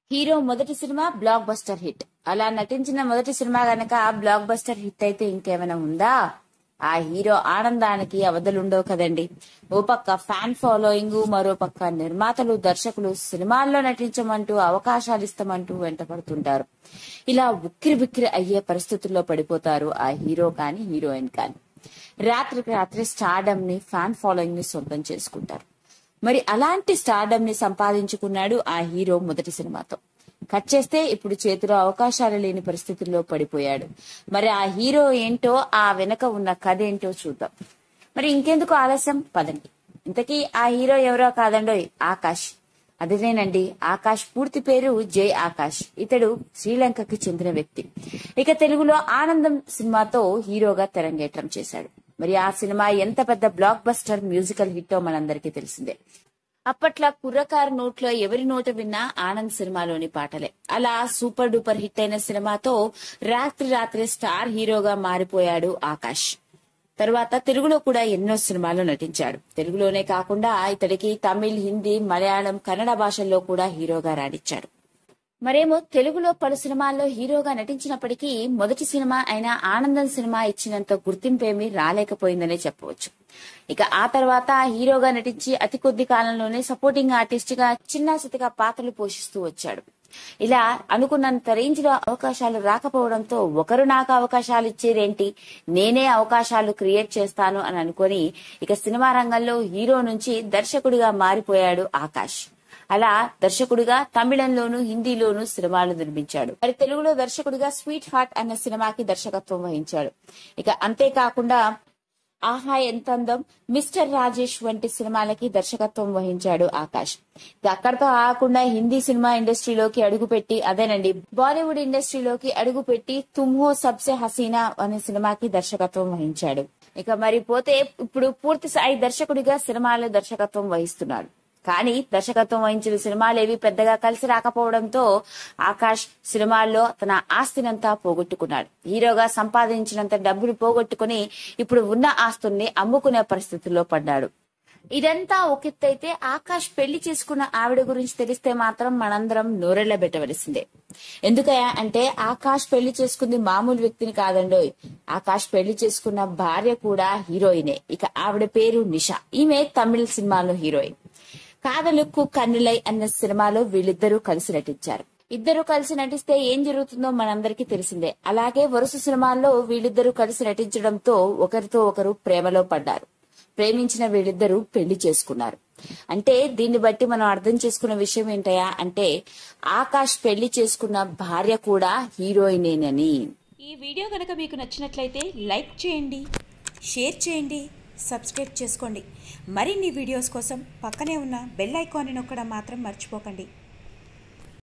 hero మొదటి cinema block buster hit అలా నటించిన మొదటి సినిమా గనక బ్లాక్ బస్టర్ హిట్ అయితే ఇంకేమైనా ఉందా ఆ హీరో ఆనందానికి అవధులుండవు కదండి ఓ పక్క ఫ్యాన్ ఫాలోయింగ్ మరో పక్క నిర్మాతలు దర్శకులు సినిమాల్లో నటించమంటూ అవకాశాలు ఇస్తామంటూ వెంటపడుతుంటారు ఇలా ఉక్కిరి బిక్కిరి అయ్యే పరిస్థితుల్లో పడిపోతారు ఆ హీరో కాని హీరోయిన్ కాని రాత్రికి రాత్రి స్టార్డమ్ ని ఫ్యాన్ ఫాలోయింగ్ ని సొంతం చేసుకుంటారు మరి అలాంటి స్టార్డమ్ ని సంపాదించుకున్నాడు ఆ హీరో మొదటి సినిమాతో కట్ చేస్తే ఇప్పుడు చేతిలో అవకాశాలు లేని పరిస్థితుల్లో పడిపోయాడు మరి ఆ హీరో ఏంటో ఆ వెనక ఉన్న కథ ఏంటో చూద్దాం మరి ఇంకెందుకు ఆలస్యం పదండి ఇంతకీ ఆ హీరో ఎవరో కాదండోయ్ ఆకాష్ అదేనేనండి ఆకాష్ పూర్తి పేరు జై ఆకాష్ ఇతడు శ్రీలంకకి చెందిన వ్యక్తి ఇక తెలుగులో ఆనందం సినిమాతో హీరోగా తెరంగేట్రం చేశాడు మరి ఆ సినిమా ఎంత పెద్ద బ్లాక్ బస్టర్ మ్యూజికల్ హిట్టో మనందరికీ తెలిసిందే అప్పట్లో కుర్రకారు నోట్లో ఎవరి నోట విన్నా ఆనంద్ సినిమాలోని పాటలే అలా సూపర్ డూపర్ హిట్ అయిన సినిమాతో రాత్రి రాత్రి స్టార్ హీరోగా మారిపోయాడు ఆకాష్ తర్వాత తెలుగులో కూడా ఎన్నో సినిమాల్లో నటించాడు తెలుగులోనే కాకుండా ఇతడికి తమిళ్ హిందీ మలయాళం కన్నడ భాషల్లో కూడా హీరోగా రాణించాడు మరేమో తెలుగులో పలు సినిమాల్లో హీరోగా నటించినప్పటికీ మొదటి సినిమా అయిన ఆనందం సినిమా ఇచ్చినంత గుర్తింపేమీ రాలేకపోయిందనే చెప్పవచ్చు ఇక ఆ తర్వాత హీరోగా నటించి అతి కొద్ది కాలంలోనే సపోర్టింగ్ ఆర్టిస్ట్ గా చిన్నాసితిగా పాత్రలు పోషిస్తూ వచ్చాడు ఇలా అనుకున్నంత రేంజ్ లో అవకాశాలు రాకపోవడంతో ఒకరు నాకు అవకాశాలు ఇచ్చేదేంటి నేనే అవకాశాలు క్రియేట్ చేస్తాను అని అనుకొని ఇక సినిమా రంగంలో హీరో నుంచి దర్శకుడిగా మారిపోయాడు ఆకాష్ అలా దర్శకుడిగా తమిళంలోను హిందీలోను సినిమాలు నిర్మించాడు మరి తెలుగులో దర్శకుడిగా స్వీట్ హార్ట్ అన్న సినిమాకి దర్శకత్వం వహించాడు ఇక అంతేకాకుండా ఆహా ఎంత అందం మిస్టర్ రాజేష్ వంటి సినిమాలకి దర్శకత్వం వహించాడు ఆకాష్ ఇక అక్కడితో ఆగకుండా హిందీ సినిమా ఇండస్ట్రీలోకి అడుగుపెట్టి అదేనండి బాలీవుడ్ ఇండస్ట్రీలోకి అడుగుపెట్టి తుమ్హో సబ్సే హసీనా అనే సినిమాకి దర్శకత్వం వహించాడు ఇక మరి పోతే ఇప్పుడు పూర్తి స్థాయి దర్శకుడిగా సినిమాల దర్శకత్వం వహిస్తున్నాడు కానీ దర్శకత్వం వహించిన సినిమాలేవి పెద్దగా కలిసి రాకపోవడంతో ఆకాష్ సినిమాల్లో తన ఆస్తినంతా పోగొట్టుకున్నాడు హీరోగా సంపాదించినంత డబ్బులు పోగొట్టుకుని ఇప్పుడు ఉన్న ఆస్తుల్ని అమ్ముకునే పరిస్థితుల్లో పడ్డాడు ఇదంతా ఒకెత్తైతే ఆకాష్ పెళ్లి చేసుకున్న ఆవిడ గురించి తెలిస్తే మాత్రం మనందరం నోరెళ్లబెట్టవలసిందే ఎందుకయా అంటే ఆకాష్ పెళ్లి చేసుకుంది మామూలు వ్యక్తిని కాదండోయ్ ఆకాష్ పెళ్లి చేసుకున్న భార్య కూడా హీరోయినే ఇక ఆవిడ పేరు నిషా ఈమె తమిళ సినిమాలో హీరోయిన్ కాదలుక్కు కన్నులై అన్న సినిమాలో వీళ్ళిద్దరూ కలిసి నటించారు ఇద్దరు కలిసి నటిస్తే ఏం జరుగుతుందో మనందరికీ తెలిసిందే అలాగే వరుస సినిమాల్లో వీళ్ళిద్దరూ కలిసి నటించడంతో ఒకరితో ఒకరు ప్రేమలో పడ్డారు ప్రేమించిన వీళ్ళిద్దరూ పెళ్లి చేసుకున్నారు అంటే దీన్ని బట్టి మనం అర్థం చేసుకున్న విషయం ఏంటయా అంటే ఆకాష్ పెళ్లి చేసుకున్న భార్య కూడా హీరోయినేనని ఈ వీడియో కనుక మీకు నచ్చినట్లయితే లైక్ చేయండి షేర్ చేయండి సబ్స్క్రైబ్ చేసుకోండి మరిన్ని వీడియోస్ కోసం పక్కనే ఉన్న బెల్ ఐకాన్ని నొక్కడం మాత్రం మర్చిపోకండి